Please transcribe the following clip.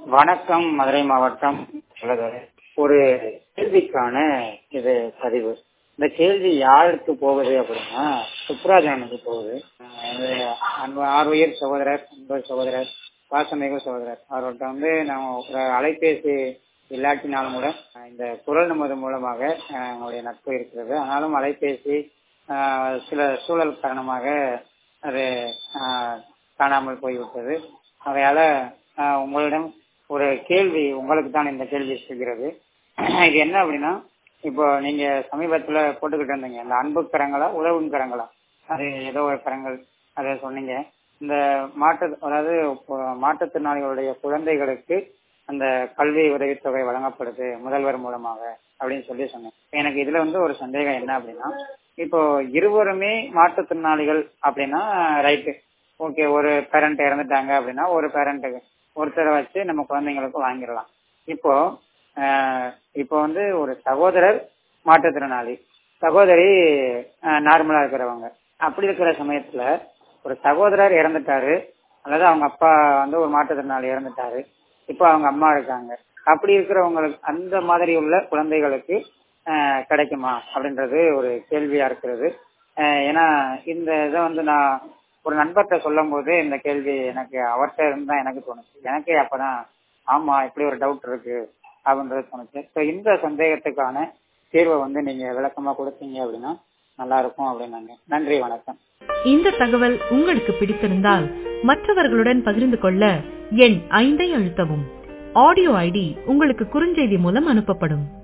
வணக்கம் மதுரை மாவட்டம் உலகரே. ஒரு கேள்விக்கான இது பதிவு இந்த கேள்வி யாருக்கு போகுது அப்படின்னா சுப்ராஜனுக்கு போகுது அஹ் இது அன்பு ஆர்வயர் சகோதரர் அன்பு சகோதரர் பாசமிகு சகோதரர் அவர்கிட்ட வந்து நான் ஒரு அலைபேசி இல்லாட்டினாலும் கூட அஹ் இந்த குரல் நமது மூலமாக அஹ் எங்களுடைய நட்பு இருக்கிறது ஆனாலும் அலைபேசி அஹ் சில சூழல் காரணமாக அது அஹ், காணாமல் போய்விட்டது அதையால அஹ், உங்களிடம் ஒரு கேள்வி உங்களுக்கு தான் இந்த கேள்வி செய்கிறது இது என்ன அப்படின்னா இப்போ நீங்க சமீபத்துல போட்டுக்கிட்டு இருந்தீங்க இந்த அன்பு கரங்களா உறவு கரங்களா அது ஏதோ ஒரு கரங்கள் அதை சொன்னீங்க இந்த மாற்று அதாவது இப்போ மாற்றுத்திறனாளிகளுடைய குழந்தைகளுக்கு அந்த கல்வி உதவித்தொகை வழங்கப்படுது முதல்வர் மூலமாக அப்படின்னு சொல்லி சொன்னேன் எனக்கு இதுல வந்து ஒரு சந்தேகம் என்ன அப்படின்னா இப்போ இருவருமே மாற்றுத்திறனாளிகள் அப்படின்னா ரைட்டு ஓகே ஒரு பேரண்ட் இறந்துட்டாங்க அப்படின்னா ஒரு பேரண்ட்டுக்கு ஒருத்தரை வச்சு நம்ம குழந்தைங்களுக்கு வாங்கிடலாம் இப்போ ஆஹ், இப்போ வந்து ஒரு சகோதரர் மாற்றுத்திறனாளி சகோதரி நார்மலா இருக்கிறவங்க அப்படி இருக்கிற சமயத்துல ஒரு சகோதரர் இறந்துட்டாரு அல்லது அவங்க அப்பா வந்து ஒரு மாற்றுத்திறனாளி இறந்துட்டாரு இப்போ அவங்க அம்மா இருக்காங்க அப்படி இருக்கிறவங்களுக்கு அந்த மாதிரி உள்ள குழந்தைகளுக்கு ஆஹ், கிடைக்குமா அப்படின்றது ஒரு கேள்வியா இருக்கிறது ஆஹ், ஏன்னா இந்த இதை வந்து நான் ஒரு நண்பர்கிட்ட சொல்லும் போது இந்த கேள்வி எனக்கு அவர்கிட்ட இருந்து தான் எனக்கு தோணுச்சு எனக்கே அப்பதான் ஆமா இப்படி ஒரு டவுட் இருக்கு அப்படின்றது தோணுச்சு ஸோ இந்த சந்தேகத்துக்கான தீர்வை வந்து நீங்க விளக்கமா கொடுத்தீங்க அப்படின்னா நல்லா இருக்கும் அப்படின்னாங்க நன்றி வணக்கம் இந்த தகவல் உங்களுக்கு பிடித்திருந்தால் மற்றவர்களுடன் பகிர்ந்து கொள்ள எண் ஐந்தை அழுத்தவும் ஆடியோ ஐடி உங்களுக்கு குறுஞ்செய்தி மூலம் அனுப்பப்படும்